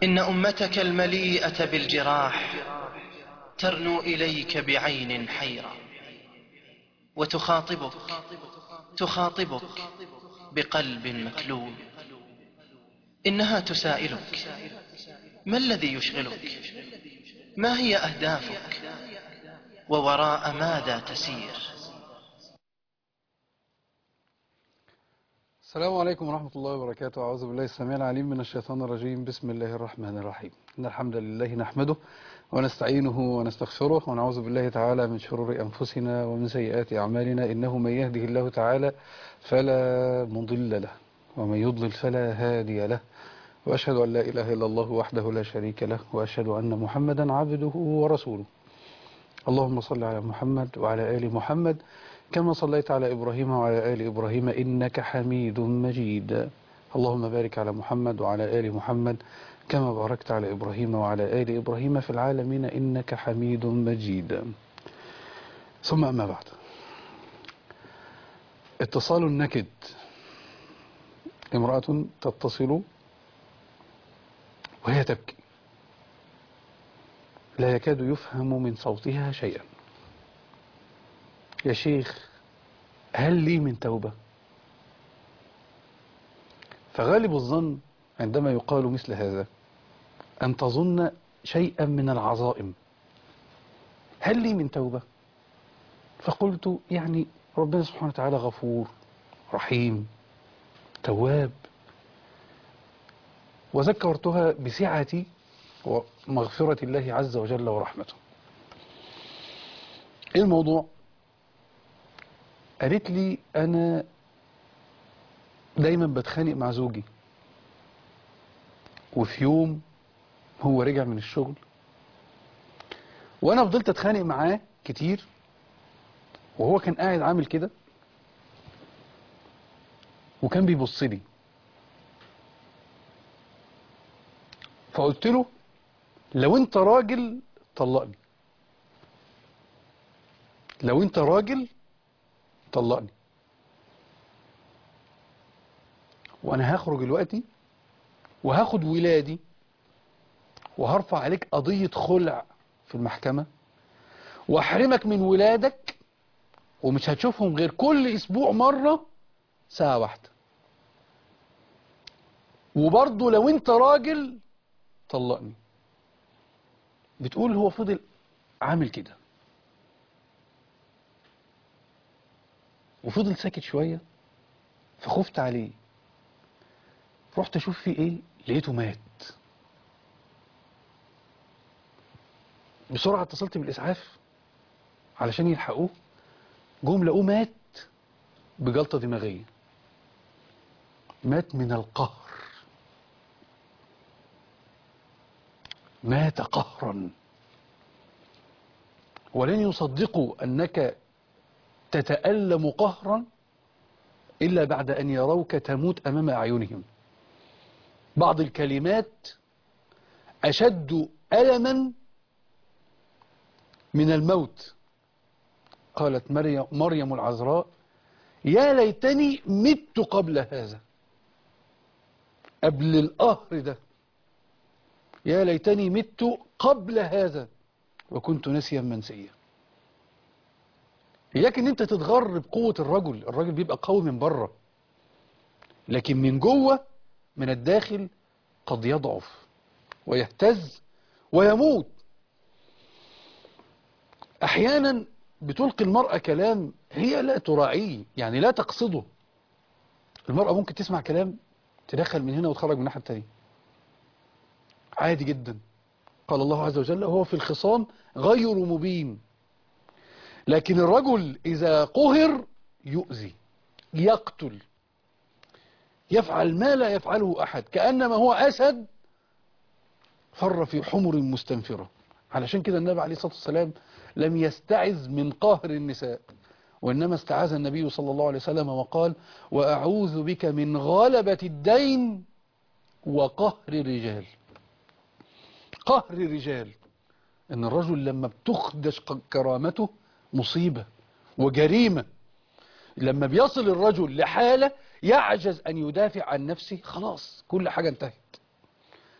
إن أمتك المليئة بالجراح ترنو إليك بعين حيرة وتخاطبك تخاطبك بقلب مكلوم إنها تسائلك ما الذي يشغلك ما هي أهدافك ووراء ماذا تسير السلام عليكم ورحمة الله وبركاته أعوذ بالله السميع العليم من الشيطان الرجيم بسم الله الرحمن الرحيم إن الحمد لله نحمده ونستعينه ونستغفره ونعوذ بالله تعالى من شرور أنفسنا ومن سيئات أعمالنا إنه من يهده الله تعالى فلا مضل له ومن يضلل فلا هادي له وأشهد أن لا إله إلا الله وحده لا شريك له وأشهد أن محمدا عبده ورسوله اللهم صل على محمد وعلى آل محمد كما صليت على إبراهيم وعلى آل إبراهيم إنك حميد مجيد اللهم بارك على محمد وعلى آل محمد كما باركت على إبراهيم وعلى آل إبراهيم في العالمين إنك حميد مجيد ثم أما بعد اتصال النكد امرأة تتصل وهي تبكي لا يكاد يفهم من صوتها شيئا يا شيخ هل لي من توبة فغالب الظن عندما يقال مثل هذا أن تظن شيئا من العظائم هل لي من توبة فقلت يعني ربنا سبحانه وتعالى غفور رحيم تواب وذكرتها بسعة ومغفرة الله عز وجل ورحمته ايه الموضوع قالت لي انا دايما بتخانق مع زوجي وفي يوم هو رجع من الشغل وانا فضلت اتخانق معاه كتير وهو كان قاعد عامل كده وكان بيبص لي فقلت له لو انت راجل طلقني لو انت راجل طلقني وانا هخرج دلوقتي وهاخد ولادي وهرفع عليك قضية خلع في المحكمة واحرمك من ولادك ومش هتشوفهم غير كل اسبوع مرة ساعة واحدة وبرضه لو انت راجل طلقني بتقول هو فضل عامل كده وفضل ساكت شوية فخفت عليه رحت اشوف فيه ايه لقيته مات بسرعة اتصلت بالاسعاف علشان يلحقوه جم لقوه مات بجلطة دماغية مات من القهر مات قهرا ولن يصدقوا أنك تتألم قهرا إلا بعد أن يروك تموت أمام أعينهم بعض الكلمات أشد ألما من الموت قالت مريم, مريم العذراء يا ليتني مت قبل هذا قبل القهر ده يا ليتني مت قبل هذا وكنت نسيا منسيا إياك ان انت تتغر بقوة الرجل الرجل بيبقى قوي من بره لكن من جوه من الداخل قد يضعف ويهتز ويموت احيانا بتلقي المرأة كلام هي لا تراعيه يعني لا تقصده المرأة ممكن تسمع كلام تدخل من هنا وتخرج من الناحية التانية عادي جدا قال الله عز وجل هو في الخصام غير مبين لكن الرجل إذا قهر يؤذي يقتل يفعل ما لا يفعله أحد كأنما هو أسد فر في حمر مستنفرة علشان كده النبي عليه الصلاة والسلام لم يستعذ من قهر النساء وإنما استعاذ النبي صلى الله عليه وسلم وقال وأعوذ بك من غلبة الدين وقهر الرجال قهر الرجال ان الرجل لما بتخدش كرامته مصيبة وجريمة لما بيصل الرجل لحالة يعجز ان يدافع عن نفسه خلاص كل حاجة انتهت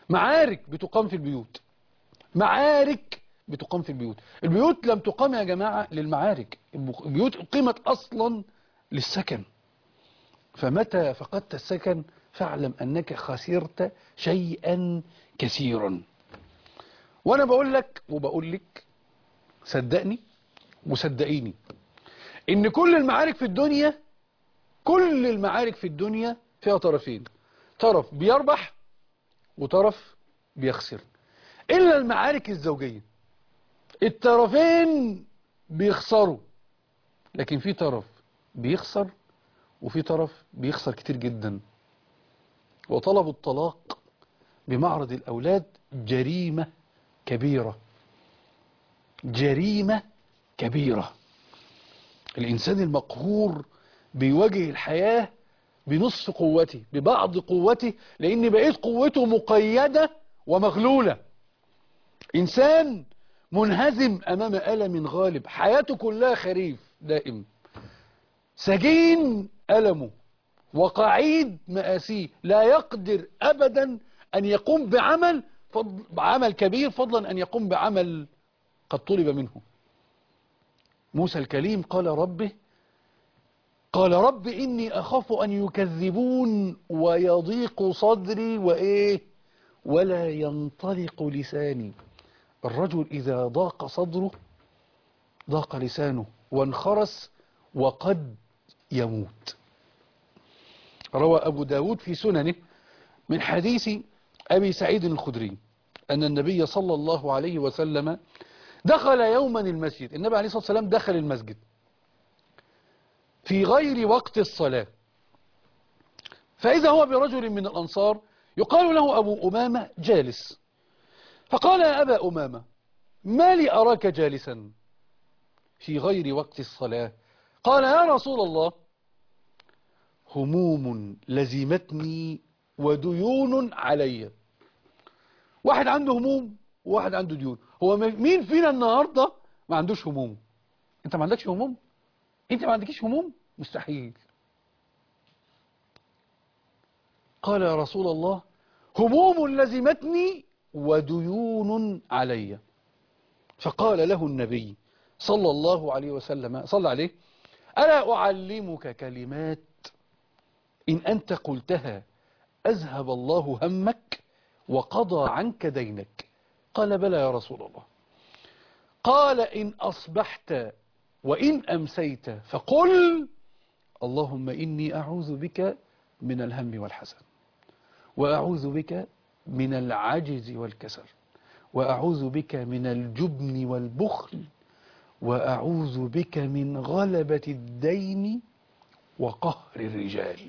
معارك بتقام في البيوت معارك بتقام في البيوت البيوت لم تقام يا جماعة للمعارك البيوت أقيمت أصلا للسكن فمتى فقدت السكن فاعلم أنك خسرت شيئا كثيرا وأنا بقول لك وبقول لك صدقني وصدقيني إن كل المعارك في الدنيا كل المعارك في الدنيا فيها طرفين طرف بيربح وطرف بيخسر إلا المعارك الزوجية الطرفين بيخسروا لكن في طرف بيخسر وفي طرف بيخسر كتير جدا وطلب الطلاق بمعرض الأولاد جريمة كبيرة جريمة كبيرة الإنسان المقهور بيواجه الحياة بنصف قوته ببعض قوته لأن بقيت قوته مقيدة ومغلولة إنسان منهزم أمام ألم غالب حياته كلها خريف دائم سجين ألمه وقعيد مآسيه لا يقدر أبدا أن يقوم بعمل فضل بعمل كبير فضلا أن يقوم بعمل قد طلب منه موسى الكليم قال ربه قال رب إني أخاف أن يكذبون ويضيق صدري وإيه ولا ينطلق لساني الرجل إذا ضاق صدره ضاق لسانه وانخرس وقد يموت روى أبو داود في سننه من حديث أبي سعيد الخدري أن النبي صلى الله عليه وسلم دخل يوما المسجد النبي عليه الصلاة والسلام دخل المسجد في غير وقت الصلاة فإذا هو برجل من الأنصار يقال له أبو أمامة جالس فقال يا أبا أمامة ما لي أراك جالسا في غير وقت الصلاة قال يا رسول الله هموم لزمتني وديون علي واحد عنده هموم وواحد عنده ديون هو مين فينا النهاردة ما عندوش هموم انت ما عندكش هموم انت ما عندكش هموم مستحيل قال يا رسول الله هموم لزمتني وديون علي فقال له النبي صلى الله عليه وسلم صلى عليه ألا أعلمك كلمات إن أنت قلتها أذهب الله همك وقضى عنك دينك قال بلى يا رسول الله قال إن أصبحت وإن أمسيت فقل اللهم إني أعوذ بك من الهم والحزن وأعوذ بك من العجز والكسل وأعوذ بك من الجبن والبخل وأعوذ بك من غلبة الدين وقهر الرجال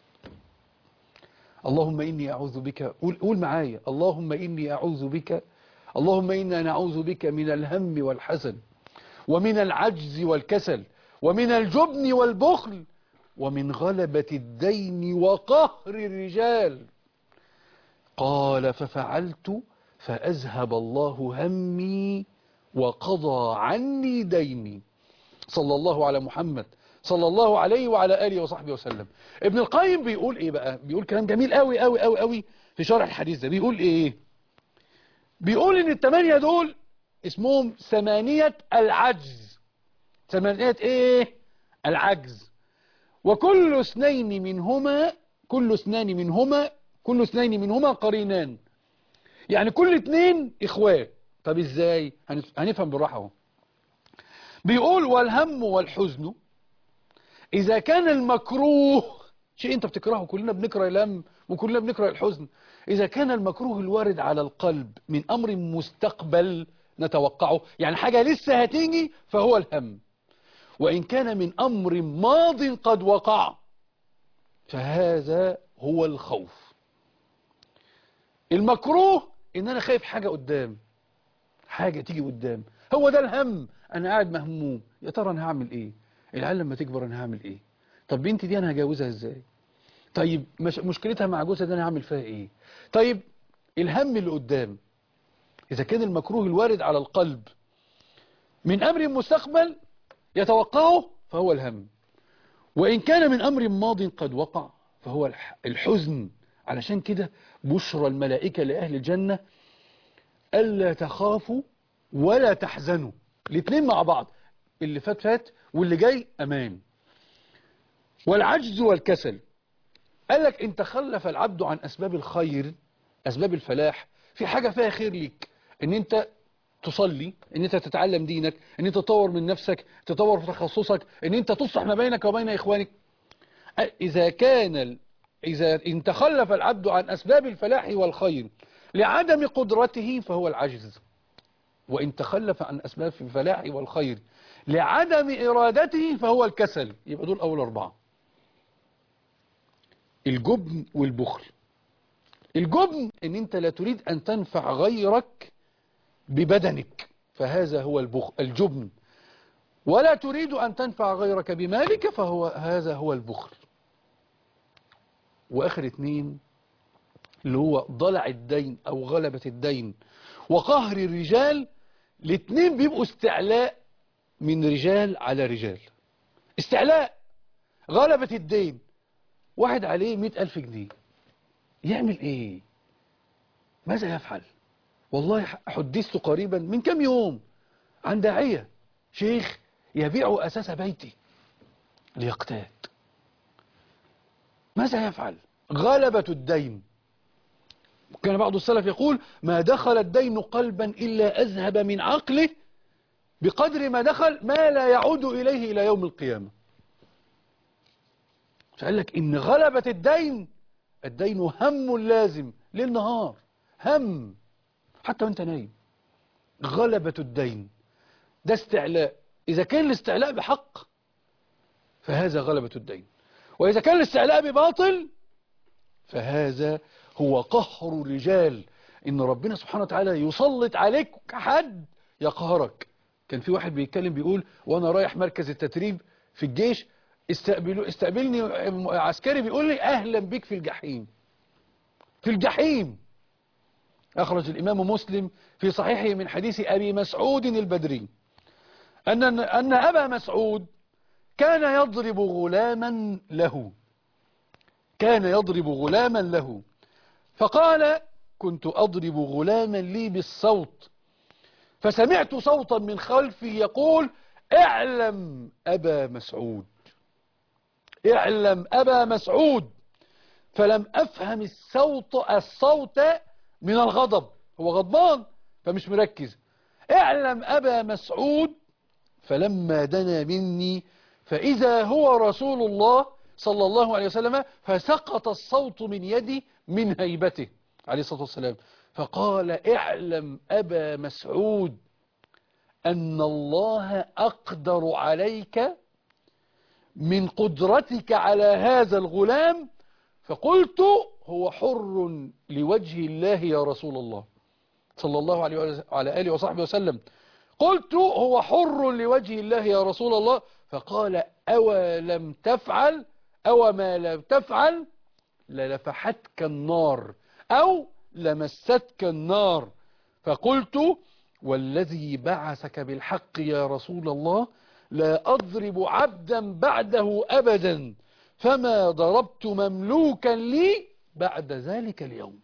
اللهم إني أعوذ بك قول, قول معايا اللهم إني أعوذ بك اللهم إنا نعوذ بك من الهم والحزن ومن العجز والكسل ومن الجبن والبخل ومن غلبة الدين وقهر الرجال قال ففعلت فأذهب الله همي وقضى عني ديني صلى الله على محمد صلى الله عليه وعلى آله وصحبه وسلم ابن القيم بيقول ايه بقى بيقول كلام جميل قوي قوي قوي قوي في شرح الحديث ده بيقول ايه بيقول ان الثمانية دول اسمهم ثمانية العجز ثمانية ايه العجز وكل اثنين منهما كل اثنان منهما كل اثنين منهما قرينان يعني كل اثنين اخوات طب ازاي هنفهم بالراحة اهو بيقول والهم والحزن اذا كان المكروه شيء انت بتكرهه كلنا بنكره الهم وكلنا بنكره الحزن اذا كان المكروه الوارد على القلب من امر مستقبل نتوقعه يعني حاجة لسه هتيجي فهو الهم وإن كان من أمر ماض قد وقع فهذا هو الخوف المكروه إن أنا خايف حاجة قدام حاجة تيجي قدام هو ده الهم أنا قاعد مهموم يا ترى أنا هعمل إيه العيال لما تكبر أنا هعمل إيه طب بنتي دي أنا هجوزها إزاي طيب مش مشكلتها مع جوزها ده أنا هعمل فيها إيه طيب الهم اللي قدام إذا كان المكروه الوارد على القلب من أمر مستقبل يتوقعه فهو الهم وإن كان من أمر ماض قد وقع فهو الحزن علشان كده بشرى الملائكة لأهل الجنة ألا تخافوا ولا تحزنوا الاثنين مع بعض اللي فات فات واللي جاي أمان والعجز والكسل قال لك إن تخلف العبد عن أسباب الخير أسباب الفلاح في حاجة فيها خير ليك إن أنت تصلي ان انت تتعلم دينك ان انت تطور من نفسك تطور في تخصصك ان انت تصلح ما بينك وبين اخوانك اذا كان ال- اذا ان تخلف العبد عن اسباب الفلاح والخير لعدم قدرته فهو العجز وان تخلف عن اسباب الفلاح والخير لعدم ارادته فهو الكسل يبقى دول اول اربعه الجبن والبخل الجبن ان انت لا تريد ان تنفع غيرك ببدنك فهذا هو البخ الجبن ولا تريد أن تنفع غيرك بمالك فهو هذا هو البخل وآخر اتنين اللي هو ضلع الدين أو غلبة الدين وقهر الرجال الاتنين بيبقوا استعلاء من رجال على رجال استعلاء غلبة الدين واحد عليه مئة ألف جنيه يعمل ايه ماذا يفعل والله حدثت قريبا من كم يوم عن داعية شيخ يبيع أساس بيتي ليقتات ماذا يفعل غلبة الدين كان بعض السلف يقول ما دخل الدين قلبا إلا أذهب من عقله بقدر ما دخل ما لا يعود إليه إلى يوم القيامة فقال لك إن غلبة الدين الدين هم لازم ليل نهار هم حتى وانت نايم غلبة الدين ده استعلاء إذا كان الاستعلاء بحق فهذا غلبة الدين وإذا كان الاستعلاء بباطل فهذا هو قهر الرجال إن ربنا سبحانه وتعالى يسلط عليك حد يقهرك كان في واحد بيتكلم بيقول وأنا رايح مركز التدريب في الجيش استقبلوا استقبلني عسكري بيقول لي أهلا بك في الجحيم في الجحيم أخرج الإمام مسلم في صحيحه من حديث أبي مسعود البدري أن, أن أبا مسعود كان يضرب غلاما له كان يضرب غلاما له فقال كنت أضرب غلاما لي بالصوت فسمعت صوتا من خلفي يقول اعلم أبا مسعود اعلم أبا مسعود فلم أفهم الصوت الصوت من الغضب هو غضبان فمش مركز اعلم أبا مسعود فلما دنا مني فإذا هو رسول الله صلى الله عليه وسلم فسقط الصوت من يدي من هيبته عليه الصلاة والسلام فقال اعلم أبا مسعود أن الله أقدر عليك من قدرتك على هذا الغلام فقلت هو حر لوجه الله يا رسول الله صلى الله عليه وعلى آله وصحبه وسلم قلت هو حر لوجه الله يا رسول الله فقال أو لم تفعل أو ما لم تفعل للفحتك النار أو لمستك النار فقلت والذي بعثك بالحق يا رسول الله لا أضرب عبدا بعده أبدا فما ضربت مملوكا لي بعد ذلك اليوم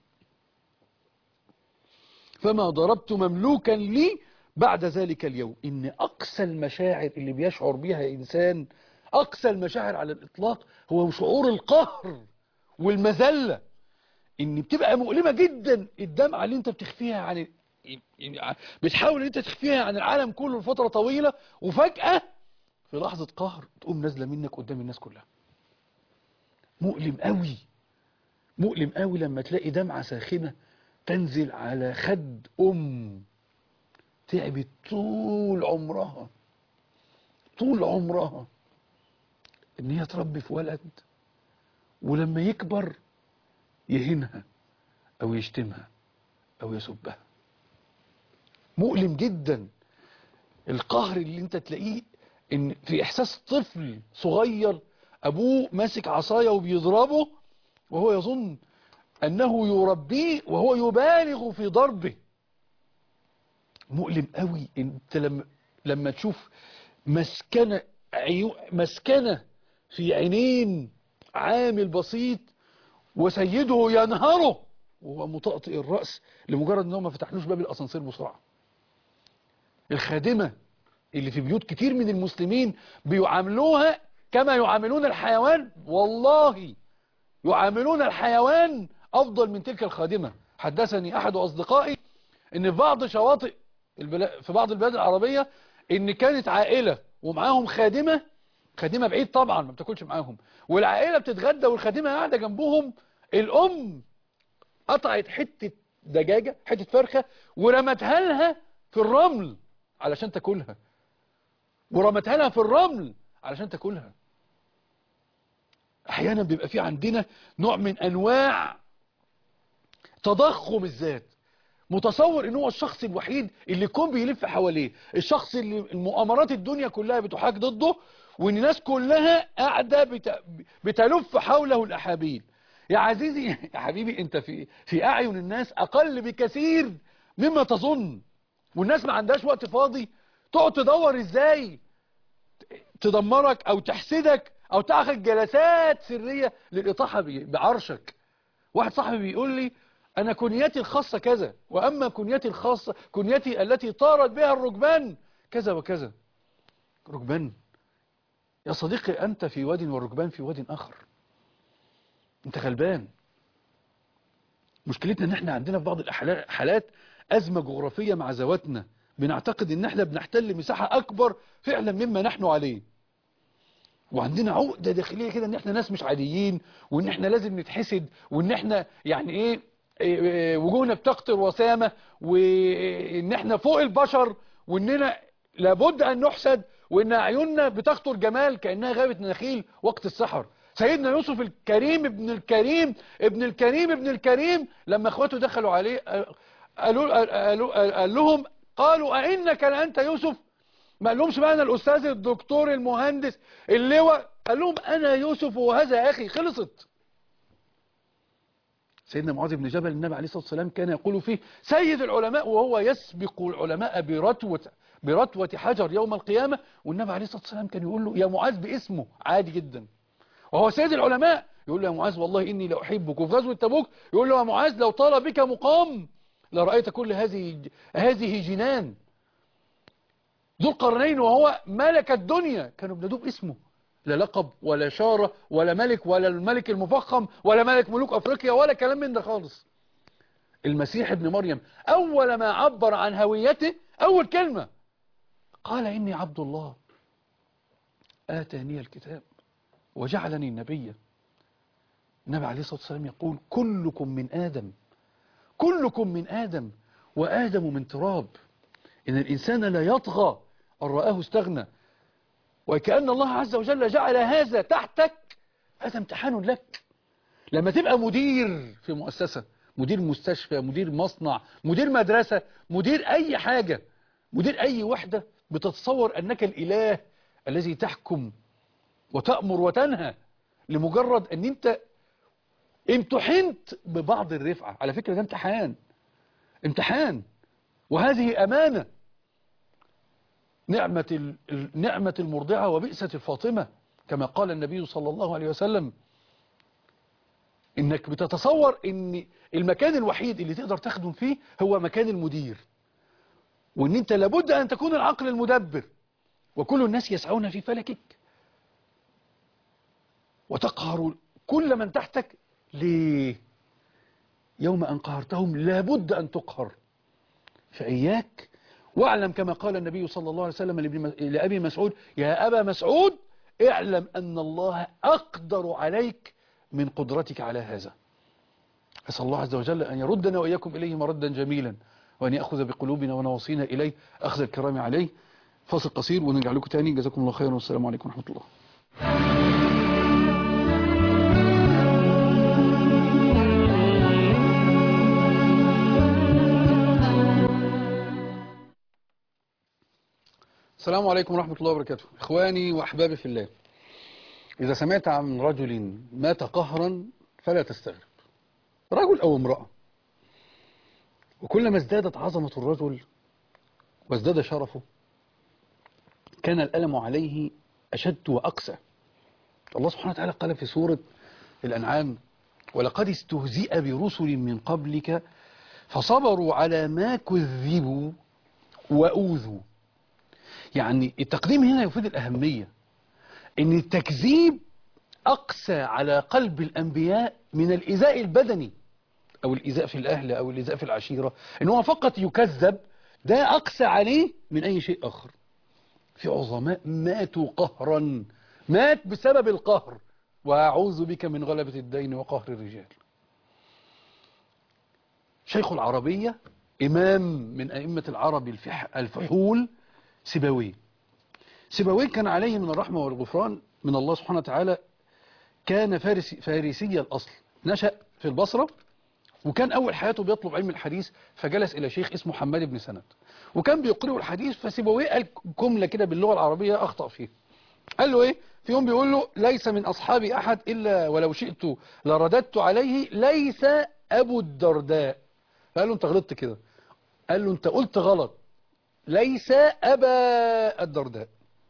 فما ضربت مملوكا لي بعد ذلك اليوم إن أقسى المشاعر اللي بيشعر بها إنسان أقسى المشاعر على الإطلاق هو شعور القهر والمذلة إن بتبقى مؤلمة جدا الدمعة اللي أنت بتخفيها عن يعني بتحاول أنت تخفيها عن العالم كله لفترة طويلة وفجأة في لحظة قهر تقوم نازلة منك قدام الناس كلها مؤلم قوي مؤلم قوي لما تلاقي دمعة ساخنة تنزل على خد أم تعبت طول عمرها طول عمرها ان هي تربي في ولد ولما يكبر يهينها او يشتمها او يسبها مؤلم جدا القهر اللي انت تلاقيه ان في احساس طفل صغير ابوه ماسك عصاية وبيضربه وهو يظن انه يربيه وهو يبالغ في ضربه مؤلم قوي انت لما لما تشوف مسكنة عيو مسكنة في عينين عامل بسيط وسيده ينهره وهو مطأطئ الرأس لمجرد انهم ما فتحلوش باب الاسانسير بسرعة الخادمة اللي في بيوت كتير من المسلمين بيعاملوها كما يعاملون الحيوان والله يعاملون الحيوان افضل من تلك الخادمة حدثني احد اصدقائي ان في بعض شواطئ البلا... في بعض البلاد العربية ان كانت عائلة ومعاهم خادمة خادمة بعيد طبعا ما بتاكلش معاهم والعائلة بتتغدى والخادمة قاعدة جنبهم الام قطعت حتة دجاجة حتة فرخة ورمتها لها في الرمل علشان تاكلها ورمتها لها في الرمل علشان تاكلها احيانا بيبقى في عندنا نوع من انواع تضخم الذات متصور ان هو الشخص الوحيد اللي يكون بيلف حواليه الشخص اللي المؤامرات الدنيا كلها بتحاك ضده وان الناس كلها قاعده بت... بتلف حوله الاحابيل يا عزيزي يا حبيبي انت في في اعين الناس اقل بكثير مما تظن والناس ما عندهاش وقت فاضي تقعد تدور ازاي تدمرك او تحسدك او تاخد جلسات سرية للاطاحة بعرشك واحد صاحبي بيقول لي انا كنيتي الخاصة كذا واما كنيتي الخاصة كنيتي التي طارت بها الركبان كذا وكذا ركبان يا صديقي انت في واد والركبان في واد اخر انت غلبان مشكلتنا ان احنا عندنا في بعض الحالات ازمة جغرافية مع ذواتنا بنعتقد ان احنا بنحتل مساحة اكبر فعلا مما نحن عليه وعندنا عقدة داخلية كده ان احنا ناس مش عاديين وان احنا لازم نتحسد وان احنا يعني ايه, إيه وجوهنا بتقطر وسامة وان احنا فوق البشر واننا لابد ان نحسد وان اعيننا بتخطر جمال كأنها غابة نخيل وقت السحر سيدنا يوسف الكريم ابن الكريم ابن الكريم ابن الكريم لما اخواته دخلوا عليه قالوا قالوا قال لهم قالوا أئنك لأنت يوسف ما قالهمش بقى أنا الأستاذ الدكتور المهندس اللواء قال لهم أنا يوسف وهذا أخي خلصت سيدنا معاذ بن جبل النبي عليه الصلاة والسلام كان يقول فيه سيد العلماء وهو يسبق العلماء برتوة برتوة حجر يوم القيامة والنبي عليه الصلاة والسلام كان يقول له يا معاذ باسمه عادي جدا وهو سيد العلماء يقول له يا معاذ والله إني لأحبك وفي غزوة تبوك يقول له يا معاذ لو طال بك مقام لرأيت كل هذه هذه جنان ذو القرنين وهو ملك الدنيا كانوا بندوب اسمه لا لقب ولا شارة ولا ملك ولا الملك المفخم ولا ملك ملوك أفريقيا ولا كلام من ده خالص المسيح ابن مريم أول ما عبر عن هويته أول كلمة قال إني عبد الله آتاني الكتاب وجعلني نبيا النبي عليه الصلاة والسلام يقول كلكم من آدم كلكم من آدم وآدم من تراب إن الإنسان لا يطغى أن رآه استغنى وكأن الله عز وجل جعل هذا تحتك هذا امتحان لك لما تبقى مدير في مؤسسة مدير مستشفى مدير مصنع مدير مدرسة مدير أي حاجة مدير أي وحدة بتتصور أنك الإله الذي تحكم وتأمر وتنهى لمجرد أن أنت امتحنت ببعض الرفعة على فكرة ده امتحان امتحان وهذه أمانة نعمة نعمة المرضعة وبئسة الفاطمة كما قال النبي صلى الله عليه وسلم انك بتتصور ان المكان الوحيد اللي تقدر تخدم فيه هو مكان المدير وان انت لابد ان تكون العقل المدبر وكل الناس يسعون في فلكك وتقهر كل من تحتك ليه يوم أن قهرتهم لابد أن تقهر فإياك واعلم كما قال النبي صلى الله عليه وسلم لأبي مسعود يا أبا مسعود اعلم أن الله أقدر عليك من قدرتك على هذا أسأل الله عز وجل أن يردنا وإياكم إليه مردا جميلا وأن يأخذ بقلوبنا ونواصينا إليه أخذ الكرام عليه فاصل قصير ونرجع لكم تاني جزاكم الله خيرا والسلام عليكم ورحمة الله السلام عليكم ورحمة الله وبركاته إخواني وأحبابي في الله إذا سمعت عن رجل مات قهرا فلا تستغرب رجل أو امرأة وكلما ازدادت عظمة الرجل وازداد شرفه كان الألم عليه أشد وأقسى الله سبحانه وتعالى قال في سورة الأنعام ولقد استهزئ برسل من قبلك فصبروا على ما كذبوا وأوذوا يعني التقديم هنا يفيد الأهمية ان التكذيب أقسى على قلب الأنبياء من الإيذاء البدني أو الإيذاء في الأهل أو الإيذاء في العشيرة إن هو فقط يكذب ده أقسى عليه من أي شيء آخر في عظماء ماتوا قهرا مات بسبب القهر وأعوذ بك من غلبة الدين وقهر الرجال شيخ العربية إمام من أئمة العرب الفح الفحول سيبويه سيبويه كان عليه من الرحمة والغفران من الله سبحانه وتعالى كان فارسي فارسي الأصل نشأ في البصرة وكان أول حياته بيطلب علم الحديث فجلس إلى شيخ اسمه حماد بن سند وكان بيقرئه الحديث فسيبويه قال جملة كده باللغة العربية أخطأ فيه قال له إيه في يوم بيقول له ليس من أصحابي أحد إلا ولو شئت لرددت عليه ليس أبو الدرداء فقال له أنت غلطت كده قال له أنت قلت غلط ليس أبا الدرداء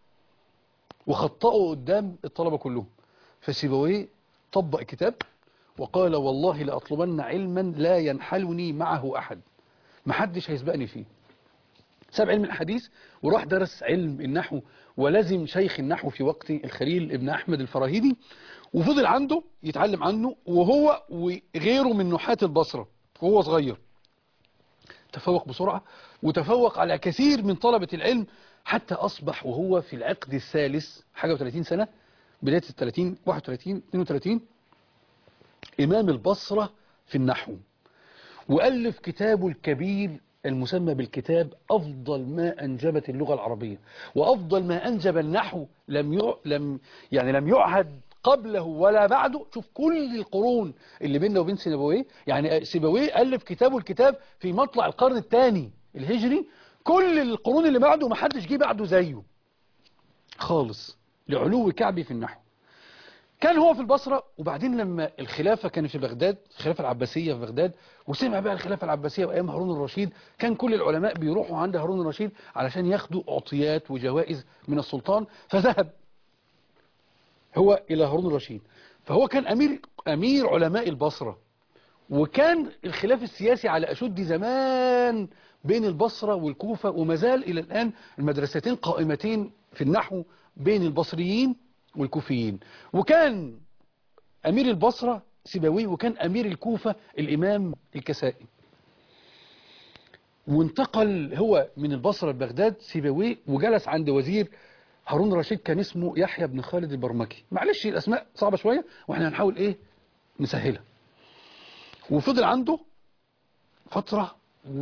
وخطأه قدام الطلبة كلهم فسيبويه طبق كتاب وقال والله لأطلبن علما لا ينحلني معه أحد محدش هيسبقني فيه ساب علم الحديث وراح درس علم النحو ولزم شيخ النحو في وقت الخليل ابن أحمد الفراهيدي وفضل عنده يتعلم عنه وهو وغيره من نحاة البصرة وهو صغير تفوق بسرعة وتفوق على كثير من طلبة العلم حتى أصبح وهو في العقد الثالث حاجة و30 سنة بداية ال 30 31 32 إمام البصرة في النحو وألف كتابه الكبير المسمى بالكتاب أفضل ما أنجبت اللغة العربية وأفضل ما أنجب النحو لم يع... لم يعني لم يعهد قبله ولا بعده شوف كل القرون اللي بيننا وبين سيبويه يعني سيبويه ألف كتابه الكتاب في مطلع القرن الثاني الهجري كل القرون اللي بعده ما حدش جه بعده زيه خالص لعلو كعبي في النحو كان هو في البصرة وبعدين لما الخلافة كانت في بغداد الخلافة العباسية في بغداد وسمع بقى الخلافة العباسية وأيام هارون الرشيد كان كل العلماء بيروحوا عند هارون الرشيد علشان ياخدوا عطيات وجوائز من السلطان فذهب هو إلى هارون الرشيد فهو كان أمير, أمير علماء البصرة وكان الخلاف السياسي على أشد زمان بين البصرة والكوفة وما زال إلى الآن المدرستين قائمتين في النحو بين البصريين والكوفيين وكان أمير البصرة سيبوي وكان أمير الكوفة الإمام الكسائي وانتقل هو من البصرة لبغداد سيبوي وجلس عند وزير هارون رشيد كان اسمه يحيى بن خالد البرمكي معلش الأسماء صعبة شوية وإحنا هنحاول إيه نسهلها وفضل عنده فترة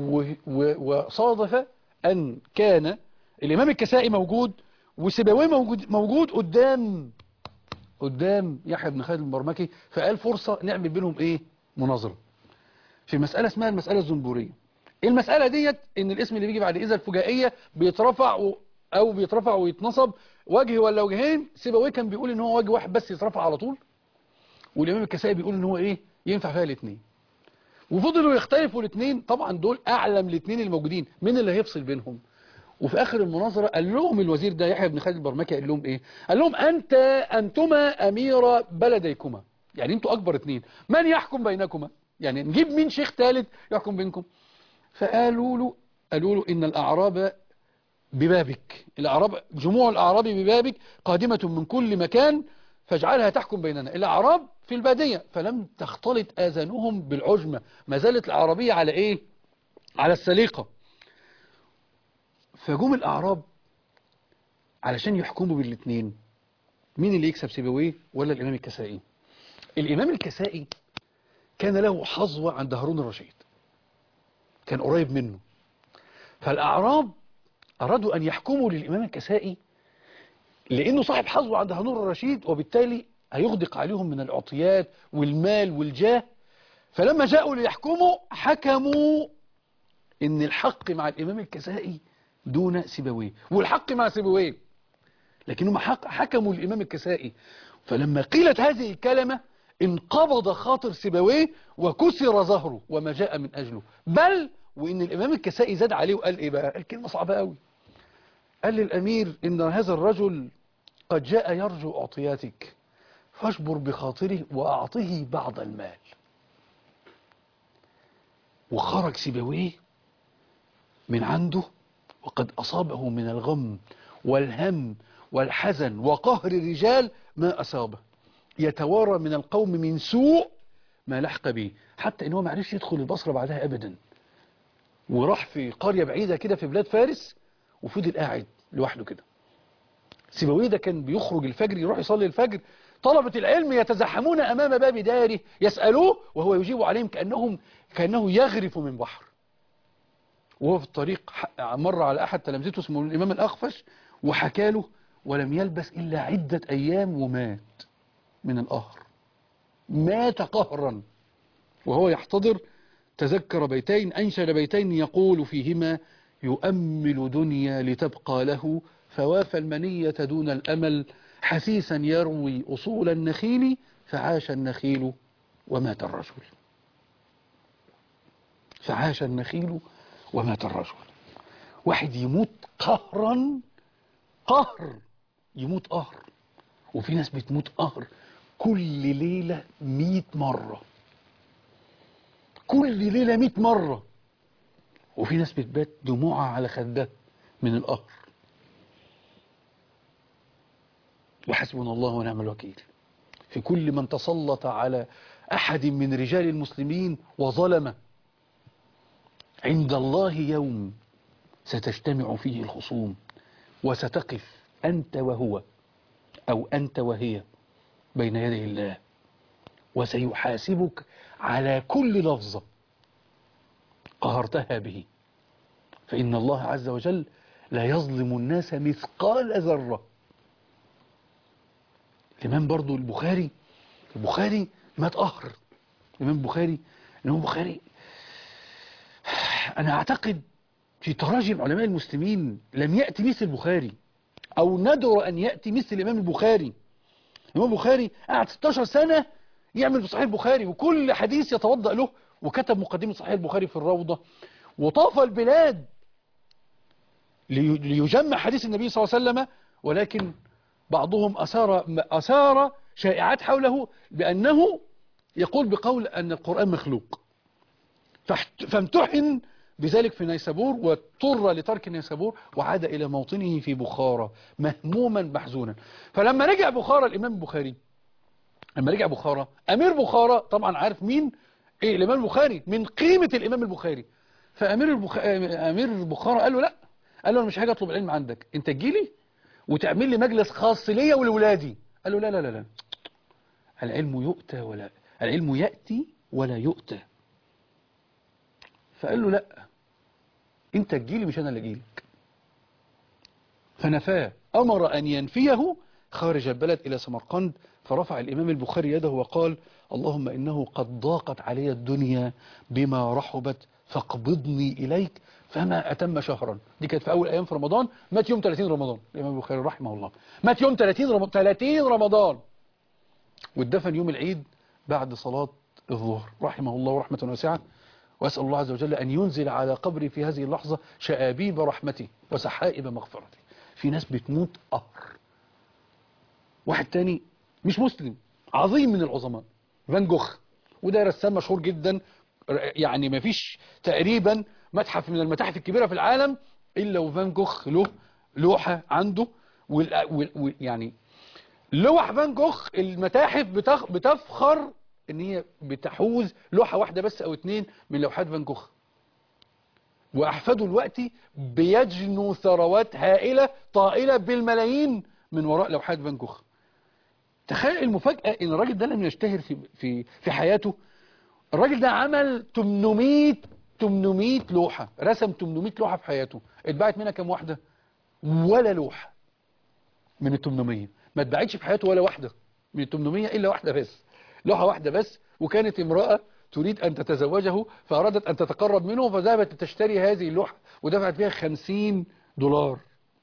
وصادف أن كان الإمام الكسائي موجود وسيبويه موجود, موجود قدام قدام يحيى بن خالد البرمكي فقال فرصة نعمل بينهم ايه مناظرة في مسألة اسمها المسألة الزنبورية المسألة ديت ان الاسم اللي بيجي بعد إذا الفجائية بيترفع او بيترفع ويتنصب وجه ولا وجهين سيبويه كان بيقول ان هو وجه واحد بس يترفع على طول والإمام الكسائي بيقول ان هو ايه ينفع فيها الاثنين وفضلوا يختلفوا الاثنين طبعا دول اعلم الاثنين الموجودين مين اللي هيفصل بينهم وفي آخر المناظرة قال لهم الوزير ده يحيى بن خالد البرمكي قال لهم إيه قال لهم أنت أنتما أمير بلديكما يعني أنتوا أكبر اثنين من يحكم بينكما يعني نجيب مين شيخ ثالث يحكم بينكم فقالوا له قالوا له إن الأعراب ببابك الأعراب جموع الأعراب ببابك قادمة من كل مكان فاجعلها تحكم بيننا الأعراب في البادية فلم تختلط آذانهم بالعجمة ما زالت العربية على إيه على السليقة فجم الأعراب علشان يحكموا بالاثنين مين اللي يكسب سيبويه ولا الإمام الكسائي الإمام الكسائي كان له حظوة عند هارون الرشيد كان قريب منه فالأعراب أرادوا أن يحكموا للإمام الكسائي لأنه صاحب حظوة عند هارون الرشيد وبالتالي هيغدق عليهم من العطيات والمال والجاه فلما جاءوا ليحكموا حكموا ان الحق مع الإمام الكسائي دون سيبويه والحق مع سيبويه لكنهم حكموا الإمام الكسائي فلما قيلت هذه الكلمة انقبض خاطر سيبويه وكسر ظهره وما جاء من أجله بل وإن الإمام الكسائي زاد عليه وقال إيه بقى الكلمة صعبة قوي قال للأمير إن هذا الرجل قد جاء يرجو أعطياتك فاشبر بخاطره وأعطه بعض المال وخرج سيبويه من عنده وقد أصابه من الغم والهم والحزن وقهر الرجال ما أصابه يتوارى من القوم من سوء ما لحق به حتى إنه ما عرفش يدخل البصرة بعدها أبدا وراح في قرية بعيدة كده في بلاد فارس وفضل قاعد لوحده كده سيبويه ده كان بيخرج الفجر يروح يصلي الفجر طلبة العلم يتزحمون أمام باب داره يسألوه وهو يجيب عليهم كأنهم كأنه يغرف من بحر وهو في الطريق ح- مر على أحد تلامذته اسمه الإمام الأخفش وحكى له ولم يلبس إلا عدة أيام ومات من القهر مات قهرا وهو يحتضر تذكر بيتين أنشد بيتين يقول فيهما يؤمل دنيا لتبقى له فوافى المنية دون الأمل حسيسا يروي أصول النخيل فعاش النخيل ومات الرجل فعاش النخيل ومات الرجل واحد يموت قهرا قهر يموت قهر وفي ناس بتموت قهر كل ليلة مئة مرة كل ليلة مئة مرة وفي ناس بتبات دموعها على خدها من القهر وحسبنا الله ونعم الوكيل في كل من تسلط على أحد من رجال المسلمين وظلمه عند الله يوم ستجتمع فيه الخصوم وستقف أنت وهو أو أنت وهي بين يدي الله وسيحاسبك على كل لفظة قهرتها به فإن الله عز وجل لا يظلم الناس مثقال ذرة الإمام برضو البخاري البخاري مات قهر الإمام البخاري الإمام البخاري أنا أعتقد في تراجم علماء المسلمين لم يأتي مثل البخاري أو ندر أن يأتي مثل الإمام البخاري الإمام البخاري قعد 16 سنة يعمل في صحيح البخاري وكل حديث يتوضأ له وكتب مقدمة صحيح البخاري في الروضة وطاف البلاد لي- ليجمع حديث النبي صلى الله عليه وسلم ولكن بعضهم أثار, أثار شائعات حوله بأنه يقول بقول أن القرآن مخلوق فاحت- فامتحن بذلك في نيسابور واضطر لترك نيسابور وعاد إلى موطنه في بخارى مهموما محزونا فلما رجع بخارى الإمام البخاري لما رجع بخارى أمير بخارى طبعا عارف مين إيه الإمام البخاري من قيمة الإمام البخاري فأمير البخ... أمير بخارى قال له لا قال له أنا مش حاجة أطلب العلم عندك أنت تجيلي وتعمل لي مجلس خاص ليا ولولادي قال له لا لا لا لا العلم يؤتى ولا العلم يأتي ولا يؤتى فقال له لا انت تجيلي مش انا اللي اجيلك فنفاه امر ان ينفيه خارج البلد الى سمرقند فرفع الامام البخاري يده وقال اللهم انه قد ضاقت علي الدنيا بما رحبت فاقبضني اليك فما اتم شهرا دي كانت في اول ايام في رمضان مات يوم 30 رمضان الامام البخاري رحمه الله مات يوم 30 رمضان 30 رمضان واتدفن يوم العيد بعد صلاة الظهر رحمه الله رحمة واسعة وأسأل الله عز وجل أن ينزل على قبري في هذه اللحظة شآبيب رحمته وسحائب مغفرته في ناس بتموت قهر واحد تاني مش مسلم عظيم من العظماء فان جوخ وده رسام مشهور جدا يعني ما فيش تقريبا متحف من المتاحف الكبيرة في العالم إلا وفان جوخ له لوحة عنده وال- وال- وال- يعني لوح فان جوخ المتاحف بتخ... بتفخر ان هي بتحوز لوحة واحدة بس او اتنين من لوحات فان جوخ واحفاده دلوقتي بيجنوا ثروات هائلة طائلة بالملايين من وراء لوحات فان جوخ تخيل المفاجأة ان الراجل ده لم يشتهر في في في حياته الراجل ده عمل 800 800 لوحة رسم 800 لوحة في حياته اتباعت منها كام واحدة ولا لوحة من ال 800 ما اتباعتش في حياته ولا واحدة من ال 800 إلا واحدة بس لوحة واحدة بس وكانت امرأة تريد أن تتزوجه فأرادت أن تتقرب منه فذهبت تشتري هذه اللوحة ودفعت فيها 50 دولار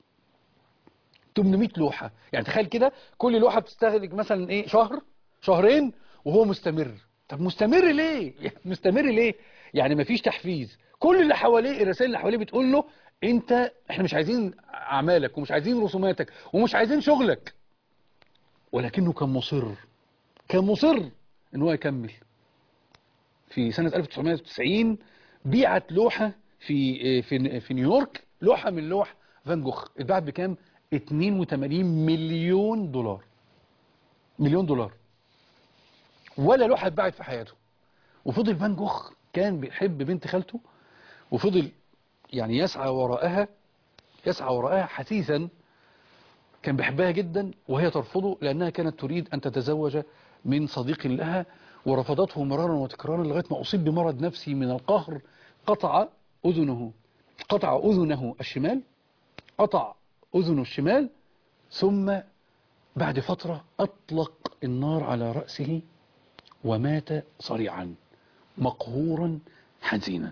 800 لوحة يعني تخيل كده كل لوحة بتستهلك مثلا ايه شهر شهرين وهو مستمر طب مستمر ليه مستمر ليه يعني مفيش تحفيز كل اللي حواليه الرسائل اللي حواليه بتقول له انت احنا مش عايزين اعمالك ومش عايزين رسوماتك ومش عايزين شغلك ولكنه كان مصر كان مصر ان هو يكمل في سنة 1990 بيعت لوحة في في في نيويورك لوحة من لوح فان جوخ اتباعت بكام 82 مليون دولار مليون دولار ولا لوحة اتباعت في حياته وفضل فان جوخ كان بيحب بنت خالته وفضل يعني يسعى وراءها يسعى وراءها حثيثا كان بيحبها جدا وهي ترفضه لأنها كانت تريد أن تتزوج من صديق لها ورفضته مرارا وتكرارا لغاية ما أصيب بمرض نفسي من القهر قطع أذنه قطع أذنه الشمال قطع أذنه الشمال ثم بعد فترة أطلق النار على رأسه ومات صريعا مقهورا حزينا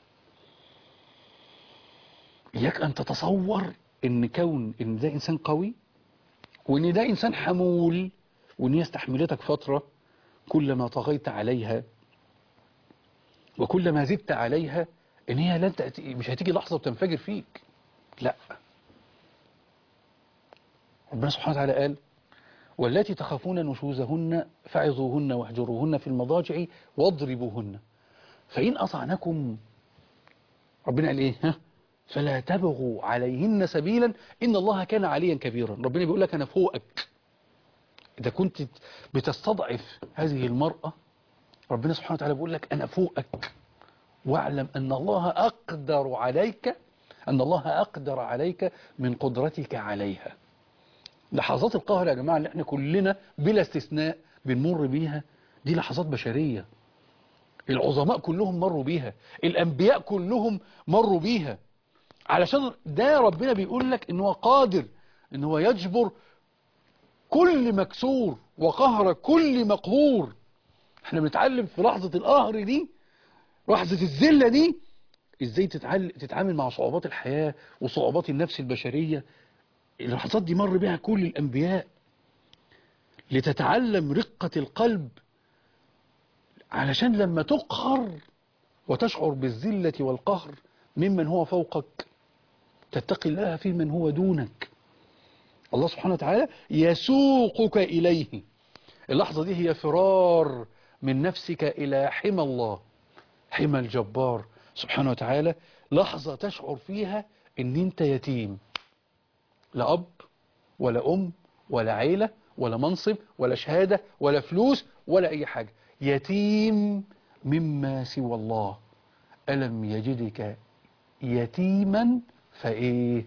إياك أن تتصور إن كون إن ده إنسان قوي وإن ده إنسان حمول وإن هي استحملتك فترة كلما طغيت عليها وكلما زدت عليها إن هي لن تأتي مش هتيجي لحظة وتنفجر فيك لا ربنا سبحانه وتعالى قال والتي تخافون نشوزهن فعظوهن واهجروهن في المضاجع واضربوهن فإن أطعنكم ربنا قال إيه ها فلا تبغوا عليهن سبيلا إن الله كان عليا كبيرا ربنا بيقول لك أنا فوقك إذا كنت بتستضعف هذه المرأة ربنا سبحانه وتعالى بيقول لك أنا فوقك واعلم أن الله أقدر عليك أن الله أقدر عليك من قدرتك عليها لحظات القهر يا جماعة اللي احنا كلنا بلا استثناء بنمر بيها دي لحظات بشرية العظماء كلهم مروا بيها الأنبياء كلهم مروا بيها علشان ده ربنا بيقول لك ان هو قادر ان هو يجبر كل مكسور وقهر كل مقهور احنا بنتعلم في لحظة القهر دي لحظة الذلة دي ازاي تتعل... تتعامل مع صعوبات الحياة وصعوبات النفس البشرية اللحظات دي مر بها كل الأنبياء لتتعلم رقة القلب علشان لما تقهر وتشعر بالذلة والقهر ممن هو فوقك تتقي الله في من هو دونك الله سبحانه وتعالى يسوقك إليه اللحظة دي هي فرار من نفسك إلى حمى الله حمى الجبار سبحانه وتعالى لحظة تشعر فيها ان انت يتيم لا أب ولا أم ولا عيلة ولا منصب ولا شهادة ولا فلوس ولا أي حاجة يتيم مما سوى الله ألم يجدك يتيما فإيه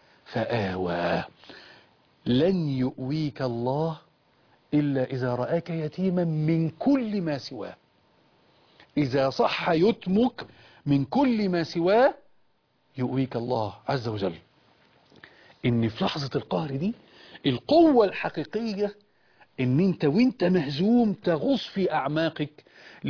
فآوى لن يؤويك الله إلا إذا رآك يتيما من كل ما سواه إذا صح يتمك من كل ما سواه يؤويك الله عز وجل إن في لحظة القهر دي القوة الحقيقية إن أنت وأنت مهزوم تغوص في أعماقك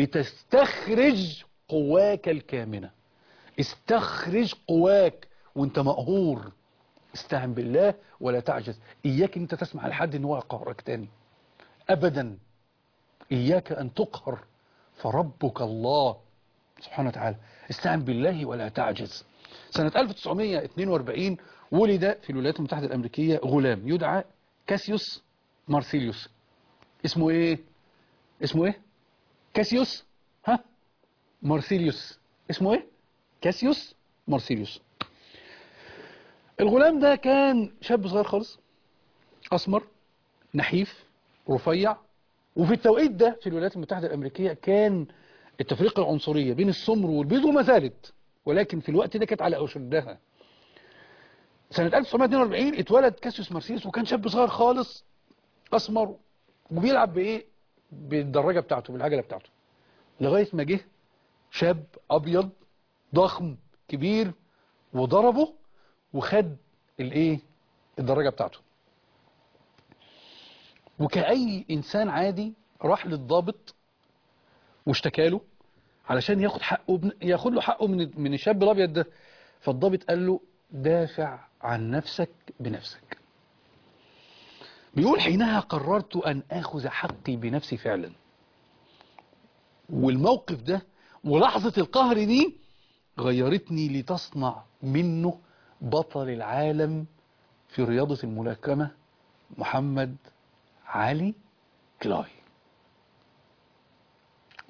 لتستخرج قواك الكامنة استخرج قواك وانت مقهور استعن بالله ولا تعجز إياك أنت تسمع لحد أن هو يقهرك تاني أبدا إياك أن تقهر فربك الله سبحانه وتعالى استعن بالله ولا تعجز سنة 1942 ولد في الولايات المتحدة الأمريكية غلام يدعى كاسيوس مارسيليوس اسمه ايه اسمه ايه كاسيوس ها مارسيليوس اسمه ايه كاسيوس مارسيليوس الغلام ده كان شاب صغير خالص أسمر نحيف رفيع وفي التوقيت ده في الولايات المتحدة الأمريكية كان التفرقة العنصرية بين السمر والبيض وما زالت ولكن في الوقت ده كانت على أشدها سنة 1942 اتولد كاسيوس مارسيليوس وكان شاب صغير خالص أسمر وبيلعب بإيه بالدراجة بتاعته بالعجلة بتاعته لغاية ما جه شاب أبيض ضخم كبير وضربه وخد الايه الدراجة بتاعته وكأي إنسان عادي راح للضابط واشتكى له علشان ياخد حقه بن... ياخد له حقه من من الشاب الابيض ده فالضابط قال له دافع عن نفسك بنفسك بيقول حينها قررت أن آخذ حقي بنفسي فعلا والموقف ده ولحظة القهر دي غيرتني لتصنع منه بطل العالم في رياضة الملاكمة محمد علي كلاي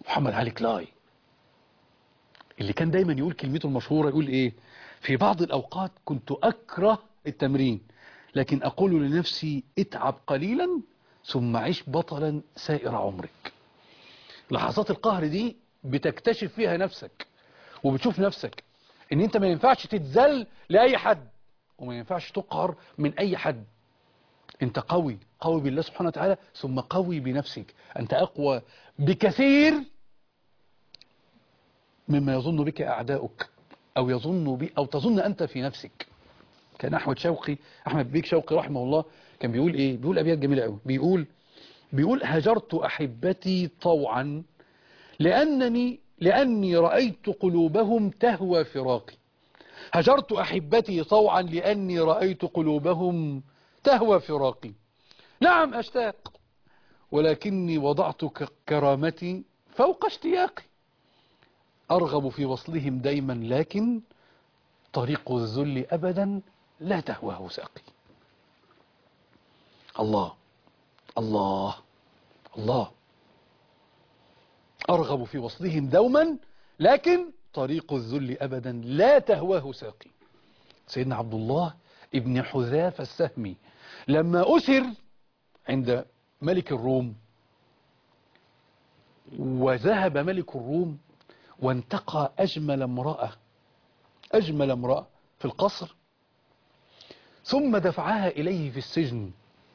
محمد علي كلاي اللي كان دايما يقول كلمته المشهورة يقول ايه في بعض الاوقات كنت اكره التمرين لكن اقول لنفسي اتعب قليلا ثم عيش بطلا سائر عمرك لحظات القهر دي بتكتشف فيها نفسك وبتشوف نفسك ان انت ما ينفعش تتذل لاي حد وما ينفعش تقهر من اي حد انت قوي قوي بالله سبحانه وتعالى ثم قوي بنفسك انت اقوى بكثير مما يظن بك اعداؤك او يظن بي او تظن انت في نفسك كان احمد شوقي احمد بيك شوقي رحمه الله كان بيقول ايه بيقول ابيات جميله قوي بيقول بيقول هجرت احبتي طوعا لانني لاني رايت قلوبهم تهوى فراقي هجرت احبتي طوعا لاني رايت قلوبهم تهوى فراقي نعم اشتاق ولكني وضعت ك- كرامتي فوق اشتياقي ارغب في وصلهم دايما لكن طريق الذل ابدا لا تهواه ساقي الله الله الله أرغب في وصلهم دوما لكن طريق الذل أبدا لا تهواه ساقي سيدنا عبد الله ابن حذافة السهمي لما أسر عند ملك الروم وذهب ملك الروم وانتقى أجمل امرأة أجمل امرأة في القصر ثم دفعها إليه في السجن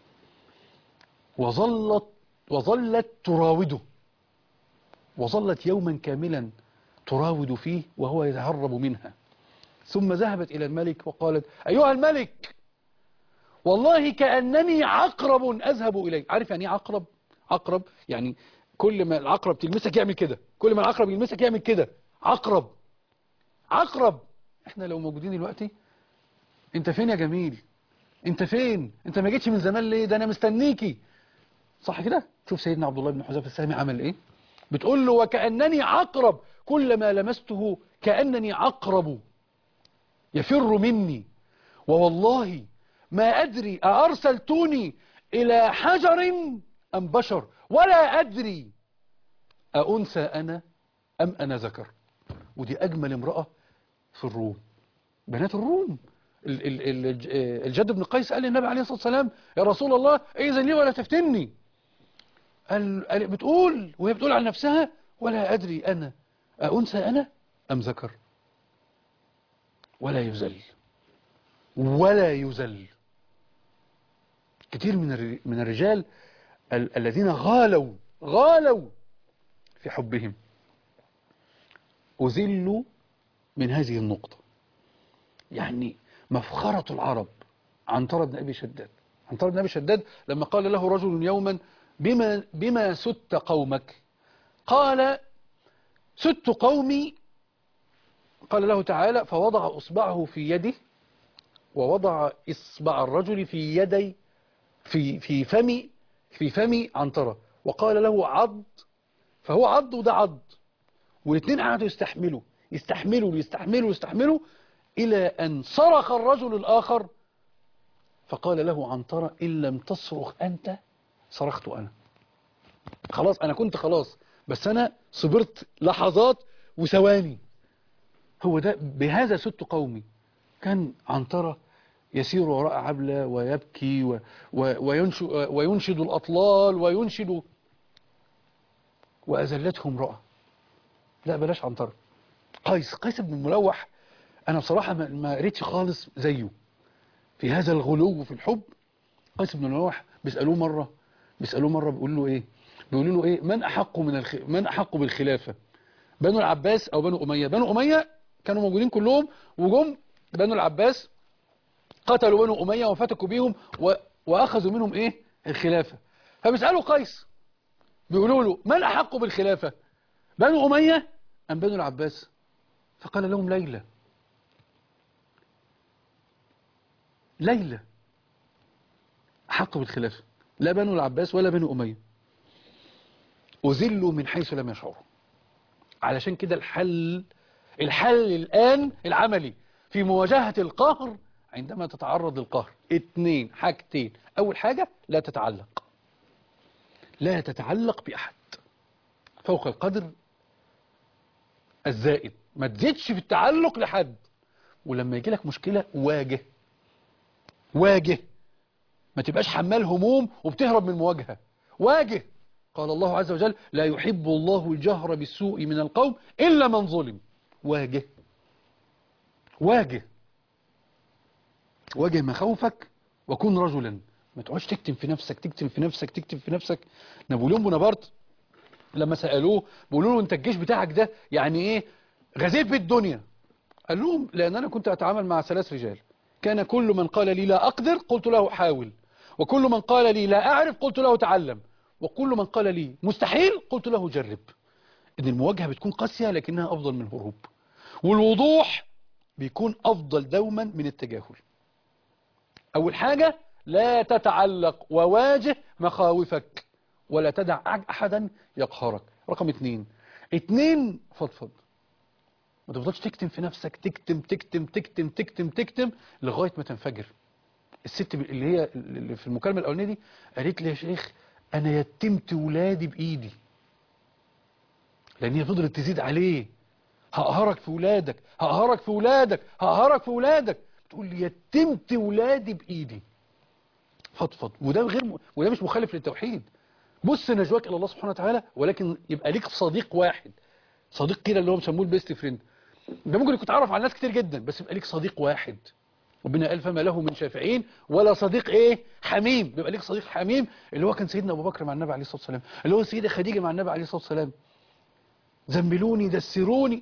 وظلت وظلت تراوده وظلت يوما كاملا تراود فيه وهو يتهرب منها ثم ذهبت إلى الملك وقالت أيها الملك والله كأنني عقرب أذهب إليه عارف يعني ايه عقرب عقرب يعني كل ما العقرب تلمسك يعمل كده كل ما العقرب يلمسك يعمل كده عقرب عقرب احنا لو موجودين دلوقتي انت فين يا جميل انت فين انت ما جيتش من زمان ليه ده انا مستنيكي صح كده شوف سيدنا عبد الله بن حذافه السهمي عمل ايه بتقول له وكأنني عقرب كلما لمسته كأنني عقرب يفر مني ووالله ما أدري أأرسلتوني إلى حجر أم بشر ولا أدري أأنثى أنا أم أنا ذكر ودي أجمل امرأة في الروم بنات الروم ال- ال- ال- الجد بن قيس قال للنبي عليه الصلاة والسلام يا رسول الله إذن لي ولا تفتني قال قال- بتقول وهي بتقول عن نفسها ولا أدري أنا أأنثى أنا أم ذكر ولا يذل ولا يذل كتير من الر- من الرجال ال- الذين غالوا غالوا في حبهم أذلوا من هذه النقطة يعني مفخرة العرب عنترة بن أبي شداد عنترة بن أبي شداد لما قال له رجل يوما بما, بما ست قومك قال ست قومي قال له تعالى فوضع أصبعه في يده ووضع إصبع الرجل في يدي في في فم في فم عنترة وقال له عض فهو عض وده عض والاثنين قعدوا يستحملوا يستحملوا يستحملوا يستحملوا إلى أن صرخ الرجل الآخر فقال له عنترة إن لم تصرخ أنت صرخت أنا خلاص أنا كنت خلاص بس أنا صبرت لحظات وثواني هو ده بهذا ست قومي كان عنترة يسير وراء عبلة ويبكي و و وينشد, وينشد الأطلال وينشد وأذلته امرأة لا بلاش عنترة قيس قيس بن الملوح أنا بصراحة ما- ما قريتش خالص زيه في هذا الغلو في الحب قيس بن الملوح بيسألوه مرة بيسألوه مرة بيقول له إيه بيقولوا له إيه من أحق من الخ... من أحق بالخلافة بنو العباس أو بنو أمية بنو أمية كانوا موجودين كلهم وجم بنو العباس قتلوا بنو أمية وفتكوا بيهم و... وأخذوا منهم إيه الخلافة فبيسألوا قيس بيقولوا له من أحق بالخلافة بنو أمية أم بنو العباس فقال لهم ليلى ليلى أحق بالخلافة لا بنو العباس ولا بنو أمية أذلوا من حيث لم يشعروا علشان كده الحل الحل الآن العملي في مواجهة القهر عندما تتعرض للقهر اتنين حاجتين أول حاجة لا تتعلق لا تتعلق بأحد فوق القدر الزائد ما تزيدش في التعلق لحد ولما يجي لك مشكلة واجه واجه ما تبقاش حمال هموم وبتهرب من المواجهة واجه قال الله عز وجل لا يحب الله الجهر بالسوء من القوم إلا من ظلم واجه واجه واجه مخاوفك وكن رجلا ما تقعدش تكتم في نفسك تكتم في نفسك تكتم في نفسك نابليون بونابرت لما سألوه بيقولوا له انت الجيش بتاعك ده يعني ايه غزيت بالدنيا قال لهم لان انا كنت اتعامل مع ثلاث رجال كان كل من قال لي لا اقدر قلت له حاول وكل من قال لي لا اعرف قلت له تعلم وكل من قال لي مستحيل قلت له جرب ان المواجهة بتكون قاسية لكنها افضل من الهروب والوضوح بيكون افضل دوما من التجاهل اول حاجة لا تتعلق وواجه مخاوفك ولا تدع احدا يقهرك رقم اتنين اتنين فضفض ما تفضلش تكتم في نفسك تكتم تكتم تكتم تكتم تكتم لغاية ما تنفجر الست اللي هي اللي في المكالمة الأولانية دي قالت لي يا شيخ أنا يتمت ولادي بإيدي لأن هي فضلت تزيد عليه هقهرك في ولادك هقهرك في ولادك هقهرك في ولادك تقول لي يتمت ولادي بإيدي فضفض وده غير م... وده مش مخالف للتوحيد بص نجواك إلى الله سبحانه وتعالى ولكن يبقى ليك صديق واحد صديق كده اللي هو بيسموه البيست فريند ده ممكن يكون تعرف على ناس كتير جدا بس يبقى ليك صديق واحد ربنا قال فما له من شافعين ولا صديق ايه حميم بيبقى ليك صديق حميم اللي هو كان سيدنا ابو بكر مع النبي عليه الصلاه والسلام اللي هو سيده خديجه مع النبي عليه الصلاه والسلام زملوني دسروني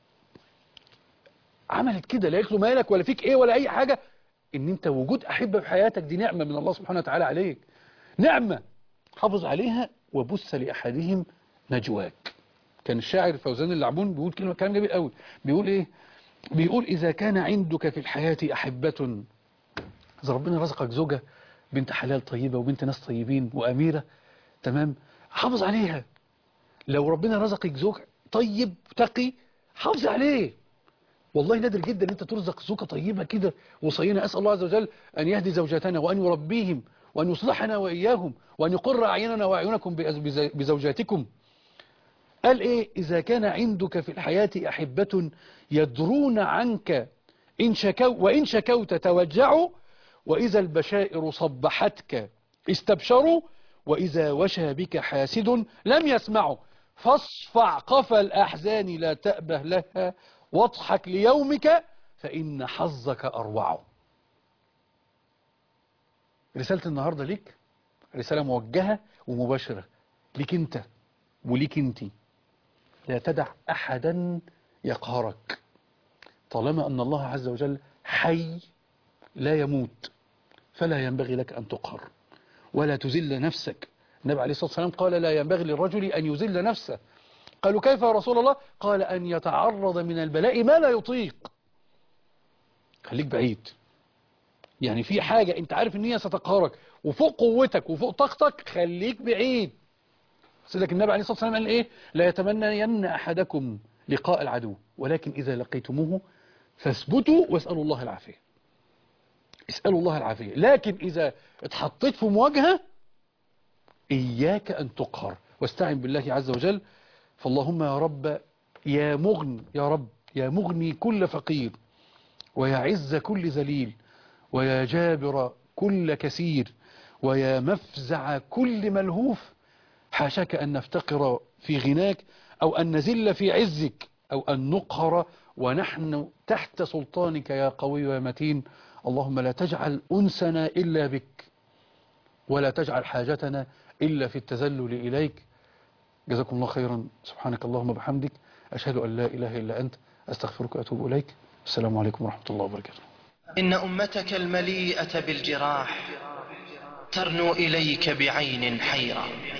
عملت كده لا قالت له مالك ولا فيك ايه ولا اي حاجه ان انت وجود احبه في حياتك دي نعمه من الله سبحانه وتعالى عليك نعمه حافظ عليها وبث لاحدهم نجواك كان الشاعر فوزان اللعبون بيقول كلمه كلام جميل قوي بيقول ايه بيقول إذا كان عندك في الحياة أحبة إذا ربنا رزقك زوجة بنت حلال طيبة وبنت ناس طيبين وأميرة تمام حافظ عليها لو ربنا رزقك زوج طيب تقي حافظ عليه والله نادر جدا ان انت ترزق زوجة طيبة كده وصينا أسأل الله عز وجل أن يهدي زوجاتنا وأن يربيهم وأن يصلحنا وإياهم وأن يقر أعيننا وأعينكم بزوجاتكم قال ايه اذا كان عندك في الحياة احبة يدرون عنك إن شكو وإن شكوت توجعوا وإذا البشائر صبحتك استبشروا وإذا وشى بك حاسد لم يسمعوا فاصفع قفى الأحزان لا تأبه لها واضحك ليومك فإن حظك أروع رسالة النهاردة ليك رسالة موجهة ومباشرة ليك انت وليك انتي لا تدع أحدا يقهرك طالما أن الله عز وجل حي لا يموت فلا ينبغي لك أن تقهر ولا تزل نفسك النبي عليه الصلاة والسلام قال لا ينبغي للرجل أن يزل نفسه قالوا كيف يا رسول الله قال أن يتعرض من البلاء ما لا يطيق خليك بعيد يعني في حاجة انت عارف ان هي ستقهرك وفوق قوتك وفوق طاقتك خليك بعيد سيدك النبي عليه الصلاة والسلام قال ايه لا يتمنين احدكم لقاء العدو ولكن اذا لقيتموه فاثبتوا واسألوا الله العافية اسألوا الله العافية لكن اذا اتحطيت في مواجهة اياك ان تقهر واستعن بالله عز وجل فاللهم يا رب يا مغن يا رب يا مغني كل فقير ويا عز كل ذليل ويا جابر كل كثير ويا مفزع كل ملهوف حاشاك أن نفتقر في غناك أو أن نزل في عزك أو أن نقهر ونحن تحت سلطانك يا قوي ويا متين اللهم لا تجعل أنسنا إلا بك ولا تجعل حاجتنا إلا في التذلل إليك جزاكم الله خيرا سبحانك اللهم وبحمدك أشهد أن لا إله إلا أنت أستغفرك وأتوب إليك السلام عليكم ورحمة الله وبركاته إن أمتك المليئة بالجراح ترنو إليك بعين حيرة